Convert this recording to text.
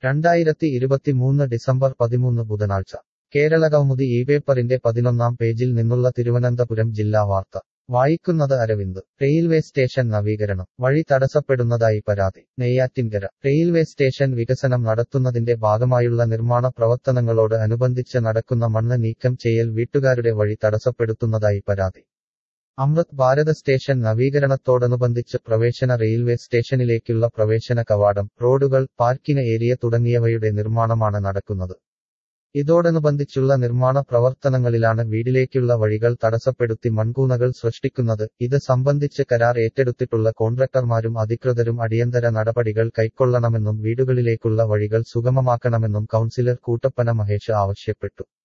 രണ്ടായിരത്തി ഇരുപത്തിമൂന്ന് ഡിസംബർ പതിമൂന്ന് ബുധനാഴ്ച കേരളകൗമുദി ഈ പേപ്പറിന്റെ പതിനൊന്നാം പേജിൽ നിന്നുള്ള തിരുവനന്തപുരം ജില്ലാ വാർത്ത വായിക്കുന്നത് അരവിന്ദ് റെയിൽവേ സ്റ്റേഷൻ നവീകരണം വഴി തടസ്സപ്പെടുന്നതായി പരാതി നെയ്യാറ്റിൻകര റെയിൽവേ സ്റ്റേഷൻ വികസനം നടത്തുന്നതിന്റെ ഭാഗമായുള്ള നിർമ്മാണ പ്രവർത്തനങ്ങളോട് അനുബന്ധിച്ച് നടക്കുന്ന മണ്ണ് നീക്കം ചെയ്യൽ വീട്ടുകാരുടെ വഴി തടസ്സപ്പെടുത്തുന്നതായി പരാതി അമൃത് ഭാരത് സ്റ്റേഷൻ നവീകരണത്തോടനുബന്ധിച്ച് പ്രവേശന റെയിൽവേ സ്റ്റേഷനിലേക്കുള്ള പ്രവേശന കവാടം റോഡുകൾ പാർക്കിംഗ് ഏരിയ തുടങ്ങിയവയുടെ നിർമ്മാണമാണ് നടക്കുന്നത് ഇതോടനുബന്ധിച്ചുള്ള നിർമ്മാണ പ്രവർത്തനങ്ങളിലാണ് വീട്ടിലേക്കുള്ള വഴികൾ തടസ്സപ്പെടുത്തി മൺകൂനകൾ സൃഷ്ടിക്കുന്നത് ഇത് സംബന്ധിച്ച് കരാർ ഏറ്റെടുത്തിട്ടുള്ള കോൺട്രാക്ടർമാരും അധികൃതരും അടിയന്തര നടപടികൾ കൈക്കൊള്ളണമെന്നും വീടുകളിലേക്കുള്ള വഴികൾ സുഗമമാക്കണമെന്നും കൗൺസിലർ കൂട്ടപ്പന മഹേഷ് ആവശ്യപ്പെട്ടു